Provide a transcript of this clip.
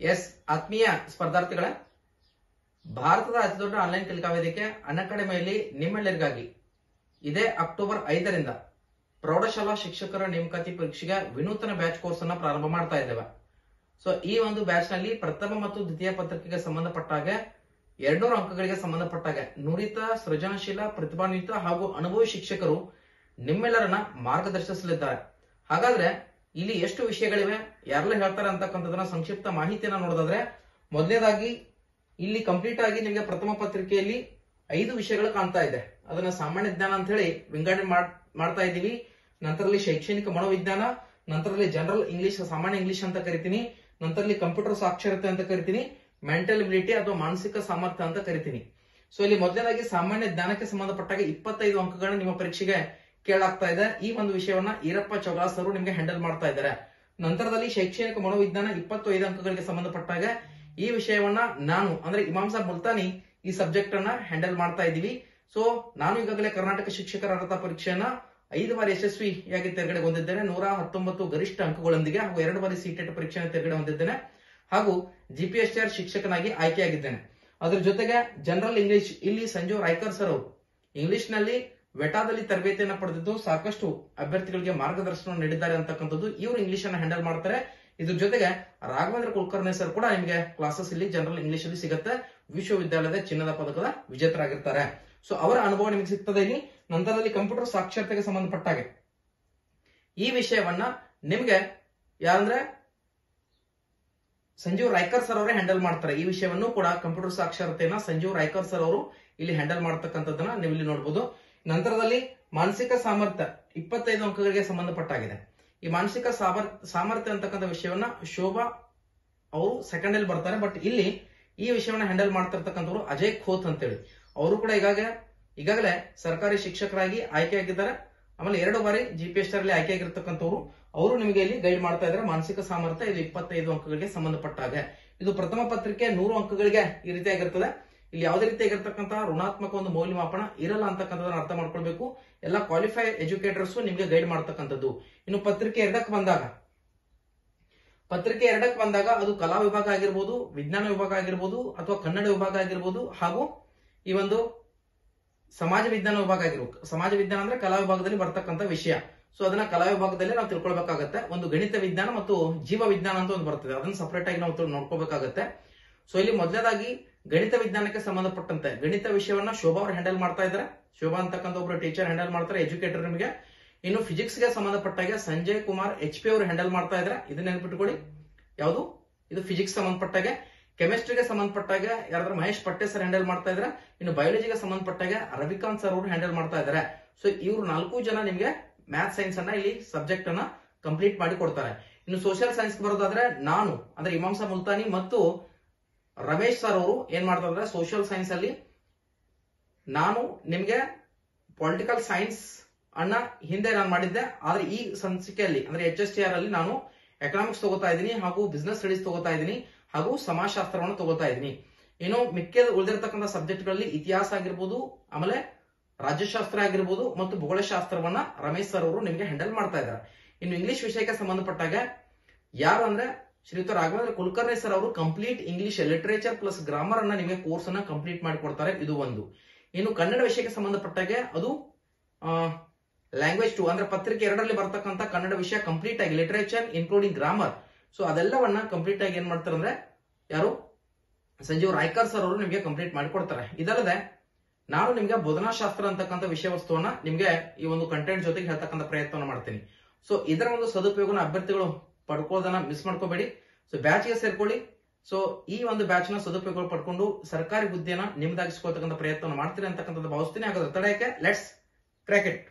S ಆತ್ಮೀಯ ಸ್ಪರ್ಧಾರ್ಥಿಗಳ ಭಾರತದ ಅತಿದೊಡ್ಡ ಆನ್ಲೈನ್ ಕಲಿಕಾ ವೇದಿಕೆ ಅನ್ಅಕಾಡೆಮಿಯಲ್ಲಿ ನಿಮ್ಮೆಲ್ಲರಿಗಾಗಿ ಇದೇ ಅಕ್ಟೋಬರ್ ಐದರಿಂದ ಪ್ರೌಢಶಾಲಾ ಶಿಕ್ಷಕರ ನೇಮಕಾತಿ ಪರೀಕ್ಷೆಗೆ ವಿನೂತನ ಬ್ಯಾಚ್ ಕೋರ್ಸ್ ಅನ್ನ ಪ್ರಾರಂಭ ಮಾಡ್ತಾ ಇದ್ದೇವೆ ಸೊ ಈ ಒಂದು ಬ್ಯಾಚ್ ನಲ್ಲಿ ಪ್ರಥಮ ಮತ್ತು ದ್ವಿತೀಯ ಪತ್ರಿಕೆಗೆ ಸಂಬಂಧಪಟ್ಟಾಗ ಎರಡ್ನೂರು ಅಂಕಗಳಿಗೆ ಸಂಬಂಧಪಟ್ಟಾಗ ನುರಿತ ಸೃಜನಶೀಲ ಪ್ರತಿಭಾನ್ವಿತ ಹಾಗೂ ಅನುಭವಿ ಶಿಕ್ಷಕರು ನಿಮ್ಮೆಲ್ಲರನ್ನ ಮಾರ್ಗದರ್ಶಿಸಲಿದ್ದಾರೆ ಹಾಗಾದ್ರೆ ಇಲ್ಲಿ ಎಷ್ಟು ವಿಷಯಗಳಿವೆ ಯಾರೆಲ್ಲ ಹೇಳ್ತಾರೆ ಅಂತಕ್ಕಂಥದನ್ನ ಸಂಕ್ಷಿಪ್ತ ಮಾಹಿತಿಯನ್ನ ನೋಡೋದಾದ್ರೆ ಮೊದಲನೇದಾಗಿ ಇಲ್ಲಿ ಕಂಪ್ಲೀಟ್ ಆಗಿ ನಿಮಗೆ ಪ್ರಥಮ ಪತ್ರಿಕೆಯಲ್ಲಿ ಐದು ವಿಷಯಗಳು ಕಾಣ್ತಾ ಇದೆ ಅದನ್ನ ಸಾಮಾನ್ಯ ಜ್ಞಾನ ಅಂತ ಹೇಳಿ ವಿಂಗಡಣೆ ಮಾಡ್- ಮಾಡ್ತಾ ಇದ್ದೀವಿ ನಂತರದಲ್ಲಿ ಶೈಕ್ಷಣಿಕ ಮನೋವಿಜ್ಞಾನ ನಂತರದಲ್ಲಿ ಜನರಲ್ ಇಂಗ್ಲಿಷ್ ಸಾಮಾನ್ಯ ಇಂಗ್ಲಿಷ್ ಅಂತ ಕರಿತೀನಿ ನಂತರದಲ್ಲಿ ಕಂಪ್ಯೂಟರ್ ಸಾಕ್ಷರತೆ ಅಂತ ಕರಿತೀನಿ ಮೆಂಟಲ್ ಎಬಿಲಿಟಿ ಅಥವಾ ಮಾನಸಿಕ ಸಾಮರ್ಥ್ಯ ಅಂತ ಕರಿತೀನಿ ಸೊ ಇಲ್ಲಿ ಮೊದಲನೇದಾಗಿ ಸಾಮಾನ್ಯ ಜ್ಞಾನಕ್ಕೆ ಸಂಬಂಧಪಟ್ಟಾಗ ಇಪ್ಪತ್ತೈದು ಅಂಕಗಳನ್ನ ನಿಮ್ಮ ಪರೀಕ್ಷೆಗೆ ಕೇಳಾಗ್ತಾ ಇದೆ ಈ ಒಂದು ವಿಷಯವನ್ನ ಈರಪ್ಪ ಚೌಗಾಸ್ ಅವರು ನಿಮಗೆ ಹ್ಯಾಂಡಲ್ ಮಾಡ್ತಾ ಇದ್ದಾರೆ ನಂತರದಲ್ಲಿ ಶೈಕ್ಷಣಿಕ ಮನೋವಿಜ್ಞಾನ ಇಪ್ಪತ್ತೈದು ಅಂಕಗಳಿಗೆ ಸಂಬಂಧಪಟ್ಟಾಗ ಈ ವಿಷಯವನ್ನ ನಾನು ಅಂದ್ರೆ ಇಮಾಮ್ ಸಾಬ್ ಮುಲ್ತಾನಿ ಈ ಸಬ್ಜೆಕ್ಟ್ ಅನ್ನ ಹ್ಯಾಂಡಲ್ ಮಾಡ್ತಾ ಇದ್ದೀವಿ ಸೊ ನಾನು ಈಗಾಗಲೇ ಕರ್ನಾಟಕ ಶಿಕ್ಷಕರ ಅರ್ಹತಾ ಪರೀಕ್ಷೆಯನ್ನ ಐದು ಬಾರಿ ಯಶಸ್ವಿಯಾಗಿ ತೆರಗಡೆ ಹೊಂದಿದ್ದೇನೆ ನೂರ ಹತ್ತೊಂಬತ್ತು ಗರಿಷ್ಠ ಅಂಕಗಳೊಂದಿಗೆ ಹಾಗೂ ಎರಡು ಬಾರಿ ಸಿಟೆಟ್ ಪರೀಕ್ಷೆಯನ್ನು ತೆರಗಡೆ ಹೊಂದಿದ್ದೇನೆ ಹಾಗೂ ಜಿಪಿಎಸ್ಆರ್ ಶಿಕ್ಷಕನಾಗಿ ಆಯ್ಕೆಯಾಗಿದ್ದೇನೆ ಅದ್ರ ಜೊತೆಗೆ ಜನರಲ್ ಇಂಗ್ಲಿಷ್ ಇಲ್ಲಿ ಸಂಜು ರಾಯ್ಕರ್ ಸರ್ ಅವರು ಇಂಗ್ಲಿಷ್ ನಲ್ಲಿ ವೆಟಾದಲ್ಲಿ ತರಬೇತಿಯನ್ನು ಪಡೆದಿದ್ದು ಸಾಕಷ್ಟು ಅಭ್ಯರ್ಥಿಗಳಿಗೆ ಮಾರ್ಗದರ್ಶನ ನೀಡಿದ್ದಾರೆ ಅಂತಕ್ಕಂಥದ್ದು ಇವರು ಇಂಗ್ಲಿಷ್ ಅನ್ನ ಹ್ಯಾಂಡಲ್ ಮಾಡ್ತಾರೆ ಇದ್ರ ಜೊತೆಗೆ ರಾಘವೇಂದ್ರ ಕುಲಕರ್ಣಿ ಸರ್ ಕೂಡ ನಿಮಗೆ ಕ್ಲಾಸಸ್ ಇಲ್ಲಿ ಜನರಲ್ ಇಂಗ್ಲಿಷ್ ಅಲ್ಲಿ ಸಿಗುತ್ತೆ ವಿಶ್ವವಿದ್ಯಾಲಯದ ಚಿನ್ನದ ಪದಕದ ವಿಜೇತರಾಗಿರ್ತಾರೆ ಸೊ ಅವರ ಅನುಭವ ನಿಮಗೆ ಸಿಗ್ತದೆ ಇಲ್ಲಿ ನಂತರದಲ್ಲಿ ಕಂಪ್ಯೂಟರ್ ಸಾಕ್ಷರತೆಗೆ ಸಂಬಂಧಪಟ್ಟಾಗೆ ಈ ವಿಷಯವನ್ನ ನಿಮ್ಗೆ ಯಾರಂದ್ರೆ ಸಂಜೀವ್ ರಾಯ್ಕರ್ ಸರ್ ಅವರೇ ಹ್ಯಾಂಡಲ್ ಮಾಡ್ತಾರೆ ಈ ವಿಷಯವನ್ನು ಕೂಡ ಕಂಪ್ಯೂಟರ್ ಸಾಕ್ಷರತೆಯನ್ನ ಸಂಜೀವ್ ರಾಯ್ಕರ್ ಸರ್ ಅವರು ಇಲ್ಲಿ ಹ್ಯಾಂಡಲ್ ಮಾಡ್ತಕ್ಕಂಥದ್ದನ್ನ ನೀವು ಇಲ್ಲಿ ನೋಡಬಹುದು ನಂತರದಲ್ಲಿ ಮಾನಸಿಕ ಸಾಮರ್ಥ್ಯ ಇಪ್ಪತ್ತೈದು ಅಂಕಗಳಿಗೆ ಸಂಬಂಧಪಟ್ಟಾಗಿದೆ ಈ ಮಾನಸಿಕ ಸಾಮರ್- ಸಾಮರ್ಥ್ಯ ಅಂತಕ್ಕಂಥ ವಿಷಯವನ್ನ ಶೋಭಾ ಅವರು ಸೆಕೆಂಡ್ ಅಲ್ಲಿ ಬರ್ತಾರೆ ಬಟ್ ಇಲ್ಲಿ ಈ ವಿಷಯವನ್ನ ಹ್ಯಾಂಡಲ್ ಮಾಡ್ತಿರ್ತಕ್ಕಂಥವ್ರು ಅಜಯ್ ಖೋತ್ ಅಂತೇಳಿ ಅವರು ಕೂಡ ಈಗಾಗ ಈಗಾಗಲೇ ಸರ್ಕಾರಿ ಶಿಕ್ಷಕರಾಗಿ ಆಯ್ಕೆಯಾಗಿದ್ದಾರೆ ಆಮೇಲೆ ಎರಡು ಬಾರಿ ಜಿಪಿಎಸ್ ಅಲ್ಲಿ ಆಯ್ಕೆಯಾಗಿರ್ತಕ್ಕಂಥವ್ರು ಅವರು ನಿಮಗೆ ಇಲ್ಲಿ ಗೈಡ್ ಮಾಡ್ತಾ ಇದ್ದಾರೆ ಮಾನಸಿಕ ಸಾಮರ್ಥ್ಯ ಇದು ಇಪ್ಪತ್ತೈದು ಅಂಕಗಳಿಗೆ ಸಂಬಂಧಪಟ್ಟಾಗ ಇದು ಪ್ರಥಮ ಪತ್ರಿಕೆ ನೂರು ಅಂಕಗಳಿಗೆ ಈ ರೀತಿಯಾಗಿರ್ತದೆ ಇಲ್ಲಿ ಯಾವುದೇ ರೀತಿಯಾಗಿರ್ತಕ್ಕಂತಹ ಋಣಾತ್ಮಕ ಒಂದು ಮೌಲ್ಯಮಾಪನ ಇರಲ್ಲ ಅಂತಕ್ಕಂಥದನ್ನ ಅರ್ಥ ಮಾಡ್ಕೊಳ್ಬೇಕು ಎಲ್ಲ ಕ್ವಾಲಿಫೈ ಎಜುಕೇಟರ್ಸ್ ನಿಮಗೆ ಗೈಡ್ ಮಾಡ್ತಕ್ಕಂಥದ್ದು ಇನ್ನು ಪತ್ರಿಕೆ ಎರಡಕ್ಕೆ ಬಂದಾಗ ಪತ್ರಿಕೆ ಎರಡಕ್ಕೆ ಬಂದಾಗ ಅದು ಕಲಾ ವಿಭಾಗ ಆಗಿರ್ಬೋದು ವಿಜ್ಞಾನ ವಿಭಾಗ ಆಗಿರ್ಬೋದು ಅಥವಾ ಕನ್ನಡ ವಿಭಾಗ ಆಗಿರ್ಬೋದು ಹಾಗೂ ಈ ಒಂದು ಸಮಾಜ ವಿಜ್ಞಾನ ವಿಭಾಗ ಆಗಿರ್ಬೇಕು ಸಮಾಜ ವಿಜ್ಞಾನ ಅಂದ್ರೆ ಕಲಾ ವಿಭಾಗದಲ್ಲಿ ಬರ್ತಕ್ಕಂಥ ವಿಷಯ ಸೊ ಅದನ್ನ ಕಲಾ ವಿಭಾಗದಲ್ಲಿ ನಾವು ತಿಳ್ಕೊಳ್ಬೇಕಾಗತ್ತೆ ಒಂದು ಗಣಿತ ವಿಜ್ಞಾನ ಮತ್ತು ಜೀವ ವಿಜ್ಞಾನ ಅಂತ ಒಂದು ಬರ್ತದೆ ಅದನ್ನ ಸಪರೇಟ್ ಆಗಿ ನಾವು ತಿಳ್- ನೋಡ್ಕೋಬೇಕಾಗತ್ತೆ ಸೊ ಇಲ್ಲಿ ಮೊದಲನೇದಾಗಿ ಗಣಿತ ವಿಜ್ಞಾನಕ್ಕೆ ಸಂಬಂಧಪಟ್ಟಂತೆ ಗಣಿತ ವಿಷಯವನ್ನ ಶೋಭಾ ಅವರು ಹ್ಯಾಂಡಲ್ ಮಾಡ್ತಾ ಇದ್ದಾರೆ ಶೋಭಾ ಅಂತಕ್ಕಂಥ ಒಬ್ರು ಟೀಚರ್ ಹ್ಯಾಂಡಲ್ ಮಾಡ್ತಾರೆ ಎಜುಕೇಟರ್ ನಿಮಗೆ ಇನ್ನು ಫಿಸಿಕ್ಸ್ ಗೆ ಸಂಬಂಧಪಟ್ಟಾಗ ಸಂಜಯ್ ಕುಮಾರ್ ಎಚ್ ಪಿ ಅವರು ಹ್ಯಾಂಡಲ್ ಮಾಡ್ತಾ ಇದ್ದಾರೆ ಇದನ್ನ ನೆನ್ಪಿಟ್ಕೊಳ್ಳಿ ಯಾವುದು ಇದು ಫಿಸಿಕ್ಸ್ ಸಂಬಂಧಪಟ್ಟಾಗ ಕೆಮಿಸ್ಟ್ರಿಗೆ ಸಂಬಂಧಪಟ್ಟಾಗ ಯಾರಾದ್ರೂ ಮಹೇಶ್ ಪಟ್ಟೆ ಸರ್ ಹ್ಯಾಂಡಲ್ ಮಾಡ್ತಾ ಇದ್ದಾರೆ ಇನ್ನು ಬಯಾಲಜಿಗೆ ಸಂಬಂಧಪಟ್ಟಾಗ ರವಿಕಾಂತ್ ಸರ್ ಅವರು ಹ್ಯಾಂಡಲ್ ಮಾಡ್ತಾ ಇದ್ದಾರೆ ಸೊ ಇವರು ನಾಲ್ಕು ಜನ ನಿಮಗೆ ಮ್ಯಾಥ್ ಸೈನ್ಸ್ ಅನ್ನ ಇಲ್ಲಿ ಸಬ್ಜೆಕ್ಟ್ ಅನ್ನ ಕಂಪ್ಲೀಟ್ ಮಾಡಿ ಕೊಡ್ತಾರೆ ಇನ್ನು ಸೋಷಿಯಲ್ ಸೈನ್ಸ್ ಬರೋದಾದ್ರೆ ನಾನು ಅಂದ್ರೆ ಇಮಾಂಸ ಮುಲ್ತಾನಿ ಮತ್ತು ರಮೇಶ್ ಸರ್ ಅವರು ಏನ್ ಮಾಡ್ತಾ ಇದ್ದಾರೆ ಸೋಷಿಯಲ್ ಸೈನ್ಸ್ ಅಲ್ಲಿ ನಾನು ನಿಮ್ಗೆ ಪೊಲಿಟಿಕಲ್ ಸೈನ್ಸ್ ಅನ್ನ ಹಿಂದೆ ನಾನು ಮಾಡಿದ್ದೆ ಆದ್ರೆ ಈ ಸಂಚಿಕೆಯಲ್ಲಿ ಅಂದ್ರೆ ಎಚ್ ಎಸ್ ಟಿ ಆರ್ ಅಲ್ಲಿ ನಾನು ಎಕನಾಮಿಕ್ಸ್ ತಗೋತಾ ಇದ್ದೀನಿ ಹಾಗೂ ಬಿಸ್ನೆಸ್ ಸ್ಟಡೀಸ್ ತಗೋತಾ ಇದ್ದೀನಿ ಹಾಗೂ ಸಮಾಜಶಾಸ್ತ್ರವನ್ನು ತಗೋತಾ ಇದ್ದೀನಿ ಇನ್ನು ಮಿಕ್ಕ ಉಳಿದಿರ್ತಕ್ಕಂಥ ಸಬ್ಜೆಕ್ಟ್ಗಳಲ್ಲಿ ಇತಿಹಾಸ ಆಗಿರ್ಬೋದು ಆಮೇಲೆ ರಾಜ್ಯಶಾಸ್ತ್ರ ಆಗಿರ್ಬೋದು ಮತ್ತು ಭೂಗೋಳಶಾಸ್ತ್ರವನ್ನ ರಮೇಶ್ ಸರ್ ಅವರು ನಿಮಗೆ ಹ್ಯಾಂಡಲ್ ಮಾಡ್ತಾ ಇದ್ದಾರೆ ಇನ್ನು ಇಂಗ್ಲಿಷ್ ವಿಷಯಕ್ಕೆ ಸಂಬಂಧಪಟ್ಟಾಗ ಯಾರು ಅಂದ್ರೆ ಶ್ರೀಯುತ ರಾಘವೇಂದ್ರ ಕುಲಕರ್ಣಿ ಸರ್ ಅವರು complete English literature plus grammar ಅನ್ನ ನಿಮಗೆ ಕೋರ್ಸ್ ಅನ್ನ ಕಂಪ್ಲೀಟ್ ಮಾಡಿಕೊಡ್ತಾರೆ ಇದು ಒಂದು ಇನ್ನು ಕನ್ನಡ ವಿಷಯಕ್ಕೆ ಸಂಬಂಧಪಟ್ಟಾಗೆ ಅದು ಲ್ಯಾಂಗ್ವೇಜ್ ಟು ಅಂದ್ರೆ ಪತ್ರಿಕೆ ಎರಡರಲ್ಲಿ ಬರ್ತಕ್ಕಂಥ ಕನ್ನಡ ವಿಷಯ ಕಂಪ್ಲೀಟ್ ಆಗಿ ಲಿಟರೇಚರ್ ಇನ್ಕ್ಲೂಡಿಂಗ್ ಗ್ರಾಮರ್ ಸೊ ಅದೆಲ್ಲವನ್ನ ಕಂಪ್ಲೀಟ್ ಆಗಿ ಏನ್ ಮಾಡ್ತಾರೆ ಅಂದ್ರೆ ಯಾರು ಸಂಜೀವ್ ರಾಯ್ಕರ್ ಸರ್ ಅವರು ನಿಮಗೆ ಕಂಪ್ಲೀಟ್ ಮಾಡಿಕೊಡ್ತಾರೆ ಇದಲ್ಲದೆ ನಾನು ನಿಮ್ಗೆ ಬೋಧನಾಶಾಸ್ತ್ರ ಅಂತಕ್ಕಂಥ ವಿಷಯ ವಸ್ತುವನ್ನ ನಿಮ್ಗೆ ಈ ಒಂದು ಕಂಟೆಂಟ್ ಜೊತೆಗೆ ಹೇಳ್ತಕ್ಕಂಥ ಪ್ರಯತ್ನವನ್ನು ಮಾಡ್ತೀನಿ ಸೊ ಇದರ ಒಂದು ಸದುಪಯೋಗನ ಅಭ್ಯರ್ಥಿಗಳು ಪಡ್ಕೊಳ್ಳೋದನ್ನ ಮಿಸ್ ಮಾಡ್ಕೋಬೇಡಿ ಸೊ ಬ್ಯಾಚ್ಗೆ ಸೇರ್ಕೊಳ್ಳಿ ಸೊ ಈ ಒಂದು ಬ್ಯಾಚ್ ನ ಸದುಪಯೋಗ ಪಡ್ಕೊಂಡು ಸರ್ಕಾರಿ ಹುದ್ದೆನ ನಿಮ್ದಾಗಿಸ್ಕೊಳ್ತಕ್ಕಂಥ ಪ್ರಯತ್ನ ಮಾಡ್ತೀರಿ ಅಂತಕ್ಕಂಥದ್ದು ಭಾವಿಸ್ತೀನಿ ಹಾಗಾದ್ರೆ ತಡೆಯಕ್ಕೆ ಲೆಟ್ಸ್ ಕ್ರ್ಯಾಕೆಟ್